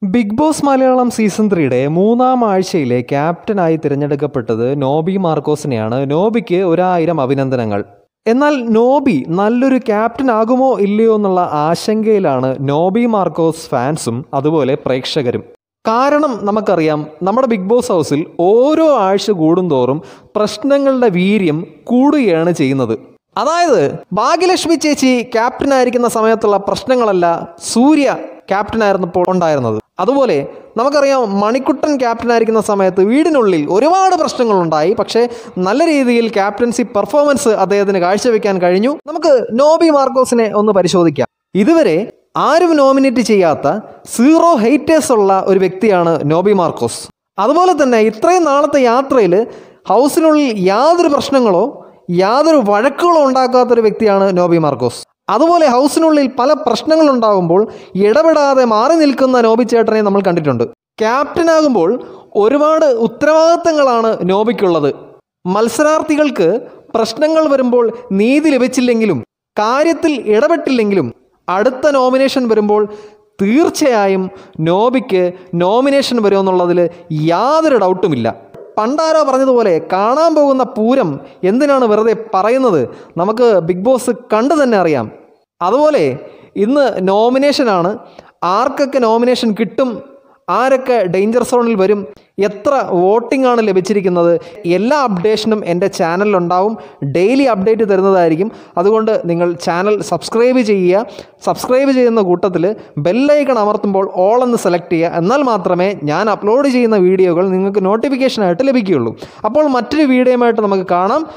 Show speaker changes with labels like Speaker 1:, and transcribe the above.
Speaker 1: big boss Malayalam season ത്രീയുടെ മൂന്നാം ആഴ്ചയിലെ ക്യാപ്റ്റനായി തിരഞ്ഞെടുക്കപ്പെട്ടത് നോബി മാർക്കോസിനെയാണ് നോബിക്ക് ഒരായിരം അഭിനന്ദനങ്ങൾ എന്നാൽ നോബി നല്ലൊരു ക്യാപ്റ്റൻ ആകുമോ ഇല്ലയോ എന്നുള്ള ആശങ്കയിലാണ് നോബി മാർക്കോസ് ഫാൻസും അതുപോലെ പ്രേക്ഷകരും കാരണം നമുക്കറിയാം നമ്മുടെ ബിഗ് ബോസ് ഹൗസിൽ ഓരോ ആഴ്ച കൂടുന്തോറും പ്രശ്നങ്ങളുടെ വീര്യം കൂടുകയാണ് ചെയ്യുന്നത് അതായത് ഭാഗ്യലക്ഷ്മി ചേച്ചി ക്യാപ്റ്റനായിരിക്കുന്ന സമയത്തുള്ള പ്രശ്നങ്ങളല്ല സൂര്യ ക്യാപ്റ്റനായിരുന്നപ്പോൾ ഉണ്ടായിരുന്നത് അതുപോലെ നമുക്കറിയാം മണിക്കുട്ടൻ ക്യാപ്റ്റനായിരിക്കുന്ന സമയത്ത് വീടിനുള്ളിൽ ഒരുപാട് പ്രശ്നങ്ങളുണ്ടായി പക്ഷേ നല്ല രീതിയിൽ ക്യാപ്റ്റൻസി പെർഫോമൻസ് അദ്ദേഹത്തിന് കാഴ്ചവെക്കാൻ കഴിഞ്ഞു നമുക്ക് നോബി മാർക്കോസിനെ ഒന്ന് പരിശോധിക്കാം ഇതുവരെ ആരും നോമിനേറ്റ് ചെയ്യാത്ത സീറോ ഹെയ്റ്റേഴ്സ് ഉള്ള ഒരു വ്യക്തിയാണ് നോബി മാർക്കോസ് അതുപോലെ തന്നെ ഇത്രയും നാളത്തെ യാത്രയിൽ ഹൗസിനുള്ളിൽ യാതൊരു പ്രശ്നങ്ങളോ യാതൊരു വഴക്കുകളോ ഉണ്ടാക്കാത്തൊരു വ്യക്തിയാണ് നോബി മാർക്കോസ് അതുപോലെ ഹൗസിനുള്ളിൽ പല പ്രശ്നങ്ങളുണ്ടാകുമ്പോൾ ഇടപെടാതെ മാറി നിൽക്കുന്ന നോബി ചേട്ടനെ നമ്മൾ കണ്ടിട്ടുണ്ട് ക്യാപ്റ്റനാകുമ്പോൾ ഒരുപാട് ഉത്തരവാദിത്തങ്ങളാണ് നോബിക്കുള്ളത് മത്സരാർത്ഥികൾക്ക് പ്രശ്നങ്ങൾ വരുമ്പോൾ നീതി ലഭിച്ചില്ലെങ്കിലും കാര്യത്തിൽ ഇടപെട്ടില്ലെങ്കിലും അടുത്ത നോമിനേഷൻ വരുമ്പോൾ തീർച്ചയായും നോബിക്ക് നോമിനേഷൻ വരുമെന്നുള്ളതിൽ യാതൊരു ഡൗട്ടുമില്ല പണ്ടാരോ പറഞ്ഞതുപോലെ കാണാൻ പോകുന്ന പൂരം എന്തിനാണ് വെറുതെ പറയുന്നത് നമുക്ക് ബിഗ് ബോസ് കണ്ടു തന്നെ അറിയാം അതുപോലെ ഇന്ന് നോമിനേഷനാണ് ആർക്കൊക്കെ നോമിനേഷൻ കിട്ടും ആരൊക്കെ ഡേഞ്ചർ സോണിൽ വരും എത്ര വോട്ടിംഗ് ആണ് ലഭിച്ചിരിക്കുന്നത് എല്ലാ അപ്ഡേഷനും എൻ്റെ ചാനലിലുണ്ടാവും ഡെയിലി അപ്ഡേറ്റ് തരുന്നതായിരിക്കും അതുകൊണ്ട് നിങ്ങൾ ചാനൽ സബ്സ്ക്രൈബ് ചെയ്യുക സബ്സ്ക്രൈബ് ചെയ്യുന്ന കൂട്ടത്തിൽ ബെല്ലൈക്കൺ അമർത്തുമ്പോൾ ഓൾ എന്ന് സെലക്ട് ചെയ്യുക എന്നാൽ മാത്രമേ ഞാൻ അപ്ലോഡ് ചെയ്യുന്ന വീഡിയോകൾ നിങ്ങൾക്ക് നോട്ടിഫിക്കേഷനായിട്ട് ലഭിക്കുകയുള്ളൂ അപ്പോൾ മറ്റൊരു വീഡിയോയുമായിട്ട് നമുക്ക് കാണാം